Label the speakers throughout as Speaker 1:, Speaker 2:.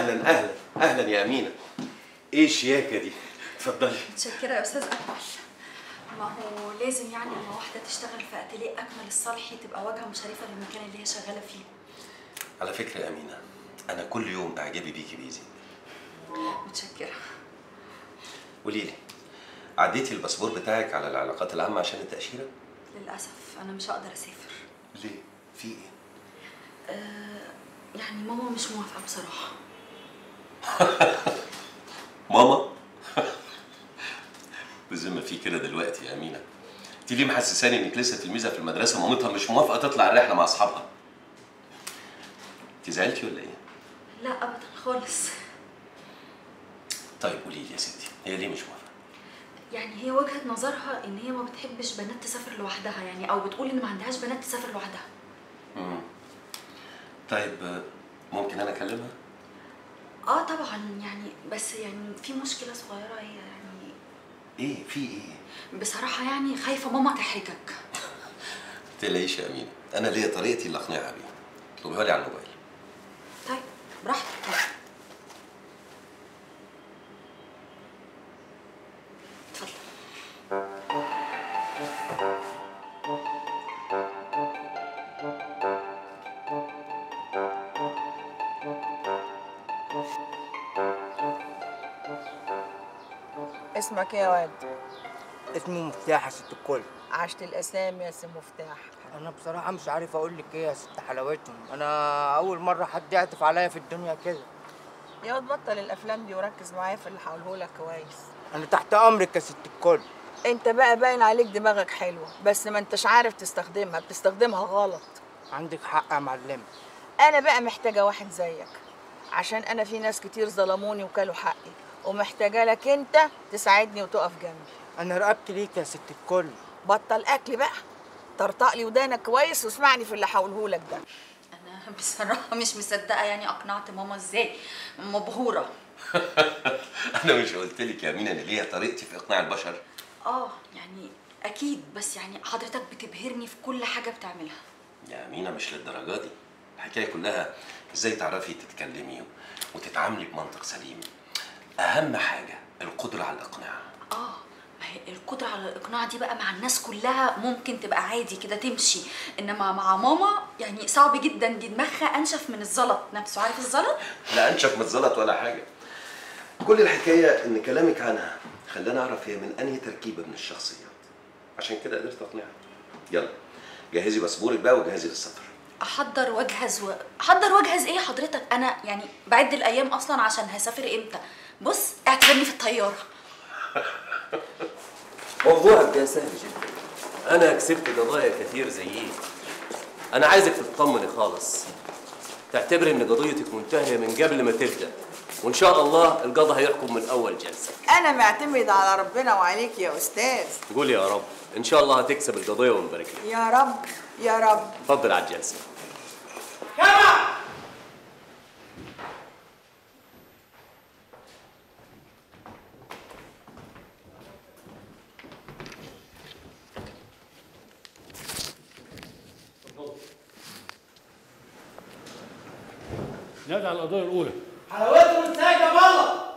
Speaker 1: اهلا اهلا اهلا يا امينه ايه الشياكه دي اتفضلي
Speaker 2: متشكرة يا أستاذ أكمل ما هو لازم يعني لما واحدة تشتغل في أتيليه أكمل الصالحي تبقى واجهة مشرفة للمكان اللي هي شغالة فيه
Speaker 1: على فكره يا امينه انا كل يوم اعجبي بيكي بيزيد
Speaker 2: متشكرة
Speaker 1: قولي لي عديتي الباسبور بتاعك على العلاقات العامه عشان التاشيره
Speaker 2: للأسف أنا مش هقدر أسافر
Speaker 1: ليه في ايه
Speaker 2: أه يعني ماما مش موافقة بصراحة
Speaker 1: ماما بذمة في كده دلوقتي يا امينه انت ليه محسساني انك لسه تلميذه في المدرسه مامتها مش موافقه تطلع الرحله مع اصحابها انت زعلتي ولا ايه
Speaker 2: لا أبدا خالص
Speaker 1: طيب قولي لي يا ستي هي ليه مش موافقه
Speaker 2: يعني هي وجهة نظرها إن هي ما بتحبش بنات تسافر لوحدها يعني أو بتقول إن ما عندهاش بنات تسافر لوحدها
Speaker 1: مم. طيب آه، ممكن انا اكلمها
Speaker 2: اه طبعا يعني بس يعني في مشكلة صغيرة هي يعني
Speaker 1: ايه في ايه
Speaker 2: بصراحة يعني خايفة ماما تحرجك
Speaker 1: تلاقيش يا امينه انا ليا طريقتي اللي اقنعها بيها اطلبيها لي على الموبايل
Speaker 2: طيب براحتك اتفضل
Speaker 3: اسمك ايه يا واد؟
Speaker 4: اسمه مفتاح يا ست الكل
Speaker 3: عشت الاسامي يا سي مفتاح
Speaker 4: انا بصراحه مش عارف اقول لك ايه يا ست حلاوتهم انا اول مره حد يعطف عليا في الدنيا كده
Speaker 3: يا واد بطل الافلام دي وركز معايا في اللي هقوله لك كويس
Speaker 4: انا تحت امرك يا ست الكل
Speaker 3: انت بقى باين عليك دماغك حلوه بس ما انتش عارف تستخدمها بتستخدمها غلط
Speaker 4: عندك حق يا معلمه
Speaker 3: انا بقى محتاجه واحد زيك عشان انا في ناس كتير ظلموني وكلوا حقي ومحتاجه لك انت تساعدني وتقف جنبي
Speaker 4: انا رقبت ليك يا ست الكل
Speaker 3: بطل اكل بقى طرطق لي ودانك كويس واسمعني في اللي هقوله لك ده
Speaker 2: انا بصراحه مش مصدقه يعني اقنعت ماما ازاي مبهوره
Speaker 1: انا مش قلت لك يا امينه ان ليا طريقتي في اقناع البشر
Speaker 2: اه يعني اكيد بس يعني حضرتك بتبهرني في كل حاجه بتعملها
Speaker 1: يا امينه مش للدرجه دي الحكايه كلها ازاي تعرفي تتكلمي وتتعاملي بمنطق سليم اهم حاجه القدره على الاقناع
Speaker 2: اه ما هي القدره على الاقناع دي بقى مع الناس كلها ممكن تبقى عادي كده تمشي انما مع ماما يعني صعب جدا دي دماغها انشف من الزلط نفسه عارف الزلط
Speaker 1: لا انشف من الزلط ولا حاجه كل الحكايه ان كلامك عنها خلاني اعرف هي من انهي تركيبه من الشخصيات عشان كده قدرت اقنعها يلا جهزي باسبورك بقى وجهزي للسفر
Speaker 2: احضر واجهز و... احضر واجهز ايه حضرتك انا يعني بعد الايام اصلا عشان هسافر امتى بص اعتبرني في الطياره
Speaker 5: موضوعك ده سهل جدا انا كسبت قضايا كتير زيي انا عايزك تطمني خالص تعتبري ان قضيتك منتهيه من قبل ما تبدا وان شاء الله القضاء هيحكم من اول جلسه
Speaker 3: انا معتمد على ربنا وعليك يا استاذ
Speaker 5: قول يا رب ان شاء الله هتكسب القضيه ونبارك لك
Speaker 3: يا رب يا رب
Speaker 5: اتفضل على الجلسه
Speaker 6: نادي على القضيه الاولى
Speaker 4: حلاوتهم السايقه بالله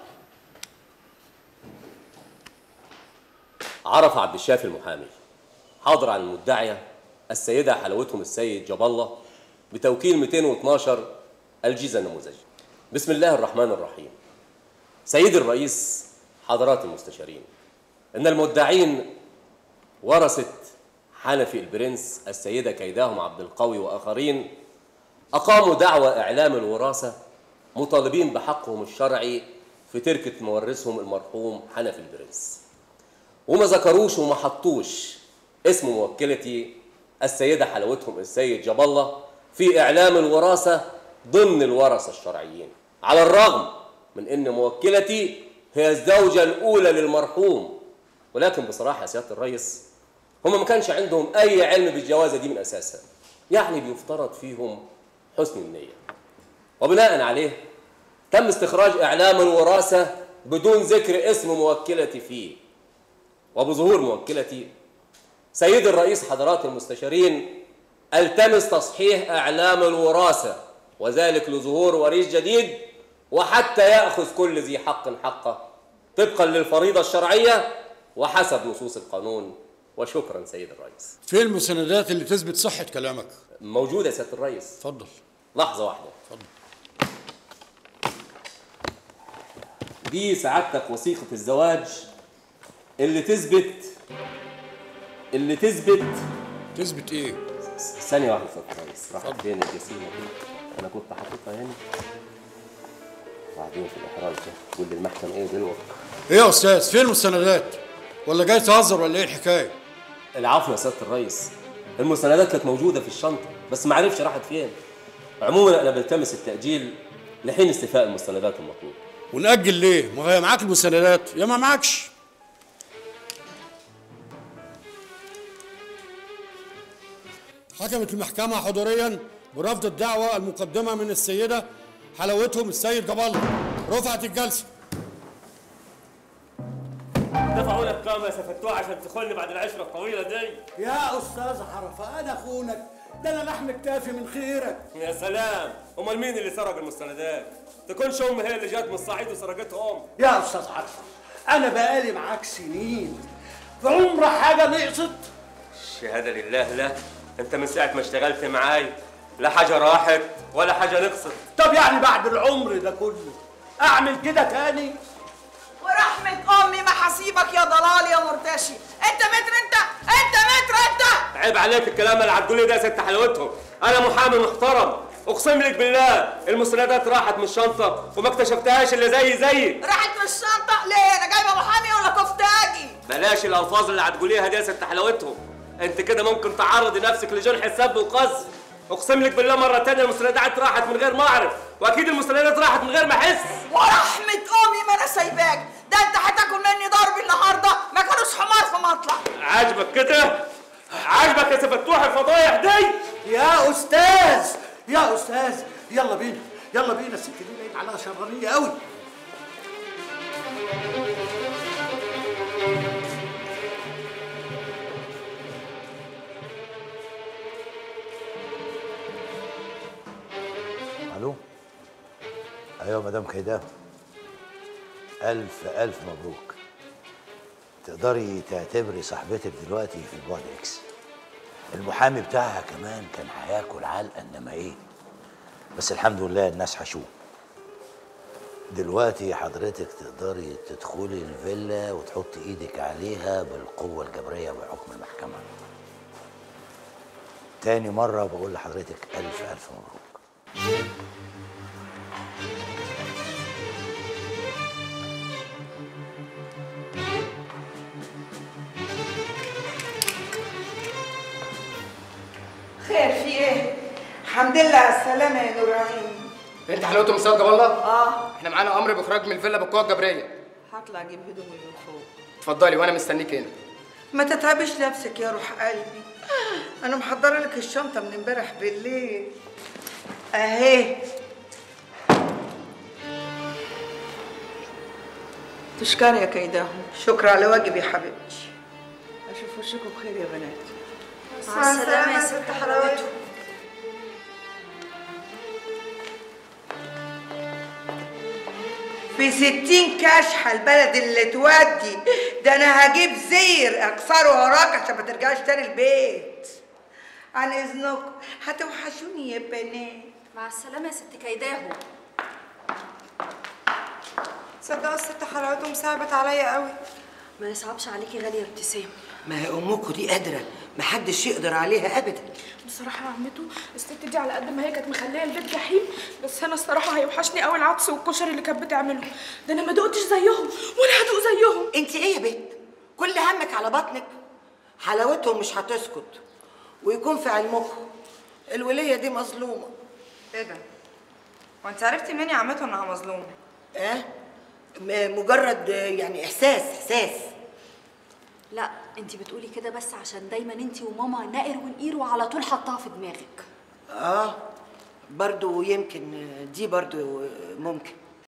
Speaker 5: عرف عبد الشافي المحامي حاضر عن المدعية السيدة حلاوتهم السيد جاب الله بتوكيل 212 الجيزة النموذجي بسم الله الرحمن الرحيم سيد الرئيس حضرات المستشارين إن المدعين ورثة حنفي البرنس السيدة كيداهم عبد القوي وآخرين أقاموا دعوى إعلام الوراثة مطالبين بحقهم الشرعي في تركة مورثهم المرحوم حنفي البرنس وما ذكروش وما حطوش اسم موكلتي السيدة حلاوتهم السيد جاب الله في إعلام الوراثة ضمن الورثة الشرعيين على الرغم من إن موكلتي هي الزوجة الأولى للمرحوم ولكن بصراحة يا سيادة الرئيس هم ما كانش عندهم أي علم بالجوازة دي من أساسها يعني بيفترض فيهم حسن النية وبناء عليه تم استخراج إعلام الوراثة بدون ذكر اسم موكلتي فيه وبظهور موكلتي سيد الرئيس حضرات المستشارين التمس تصحيح اعلام الوراثه وذلك لظهور وريث جديد وحتى يأخذ كل ذي حق حقه طبقا للفريضة الشرعية وحسب نصوص القانون وشكرا سيد الرئيس
Speaker 6: فين المساندات اللي تثبت صحة كلامك؟
Speaker 5: موجودة يا سيادة الرئيس
Speaker 6: اتفضل
Speaker 5: لحظة واحدة
Speaker 6: اتفضل
Speaker 5: دي سعادتك وثيقة الزواج اللي تثبت اللي تثبت
Speaker 6: تثبت ايه؟
Speaker 5: ثانية واحدة يا سيادة الرئيس راحت فين الجسيمة دي؟ أنا كنت حاططها هنا بعدين في الإحراج ده تقول لي المحكمة إيه دلوقتي؟
Speaker 6: ايه يا استاذ فين المستندات؟ ولا جاي تهزر ولا ايه الحكاية؟
Speaker 5: العفو يا سيادة الرئيس المستندات كانت موجودة في الشنطة بس ما عرفش راحت فين عموما أنا بلتمس التأجيل لحين استيفاء المستندات المطلوبة
Speaker 6: ونأجل ليه؟ ما هي معاك المستندات يا ما معاكش حكمت المحكمة حضوريا برفض الدعوة المقدمة من السيدة حلاوتهم السيد جاب الله رفعت الجلسة
Speaker 5: دفعوا لك كام يا سفتوح عشان تدخلني بعد العشرة الطويلة دي
Speaker 7: يا استاذ عرفه انا اخونك ده انا لحم كتافي من خيرك
Speaker 5: يا سلام امال مين اللي سرق المستندات تكونش ام هي اللي جت من الصعيد وسرقتهم
Speaker 7: يا استاذ عرفه انا بقالي معاك سنين في عمر حاجه نقصت
Speaker 5: الشهادة لله لا انت من ساعة ما اشتغلت معاي لا حاجة راحت ولا حاجة نقصت
Speaker 7: طب يعني بعد العمر ده كله اعمل كده تاني
Speaker 3: ورحمة أمي ما حسيبك يا ضلال يا مرتشي أنت متر أنت أنت متر أنت
Speaker 5: عيب عليك الكلام اللي هتقولي ده يا ست حلاوتهم انا محامي محترم اقسم لك بالله المستندات راحت من الشنطة وما اكتشفتهاش الا زي زيك
Speaker 3: راحت من الشنطة ليه أنا جايبة محامي ولا كفتاجي
Speaker 5: بلاش الالفاظ اللي هتقوليها دي يا ست حلاوتهم انت كده ممكن تعرضي نفسك لجرح السب وقذف اقسم لك بالله مره تانية المستندات راحت من غير ما اعرف واكيد المستندات راحت من غير ما احس
Speaker 3: ورحمة أمي ما أنا سايباك ده أنت هتاكل مني ضرب النهاردة ما كانوش حمار في مطلع
Speaker 5: عاجبك كده عاجبك يا سفتوح الفضايح دي
Speaker 7: يا استاذ يا استاذ يلا بينا يلا بينا الست دي بقت عليها شرانيه قوي
Speaker 8: الو ايوه مدام كيدان الف الف مبروك تقدري تعتبري صاحبتك دلوقتي في البعد اكس المحامي بتاعها كمان كان هياكل علقه انما ايه بس الحمد لله الناس حشوه دلوقتي حضرتك تقدري تدخلي الفيلا وتحطي ايدك عليها بالقوه الجبريه بحكم المحكمه تاني مره بقول لحضرتك الف الف مبروك
Speaker 3: خير في إيه؟ الحمد لله على السلامة يا نور عيني
Speaker 4: انت حلاوتهم استاذ جاب الله
Speaker 3: آه
Speaker 4: احنا معانا امر باخراج من الفيلا بالقوه الجبريه
Speaker 3: هطلع أجيب هدومي من فوق
Speaker 4: اتفضلي وانا مستنيك هنا
Speaker 3: ما تتعبش نفسك يا روح قلبي انا محضره لك الشنطه من امبارح بالليل اهي تشكر يا كيداهم شكرا على واجب يا حبيبتي اشوف وشكم بخير يا بنات
Speaker 2: مع السلامة يا ست حلاوتهم
Speaker 3: في ستين كشحة البلد اللي تودي ده انا هجيب زير اكسره وراك عشان ما ترجعش تاني البيت عن اذنكم هتوحشوني يا بنات
Speaker 2: مع السلامة يا ست كيداهم
Speaker 9: تصدقوا الست حلاوتهم صعبت عليا قوي
Speaker 2: ما يصعبش عليكي غالية يا ابتسام
Speaker 10: ما هي امكم دي قادره محدش يقدر عليها ابدا
Speaker 9: بصراحة يا عمته الست دي على قد ما هي كانت مخليه البيت جحيم بس انا الصراحة هيوحشني قوي العدس والكشري اللي كانت بتعمله ده انا ما دقتش زيهم ولا هدوق زيهم
Speaker 10: انت ايه يا بنت كل همك على بطنك حلاوتهم مش هتسكت ويكون في علمكم الوليه دي مظلومه
Speaker 9: ايه ده؟ وانت عرفتي منين يا عمته انها مظلومة؟
Speaker 10: اه م- مجرد آه، يعني احساس احساس
Speaker 2: لا انت بتقولي كده بس عشان دايما انت وماما نائر ونقير وعلى طول حطاها في دماغك
Speaker 10: اه برضو يمكن آه، دي برضو آه، ممكن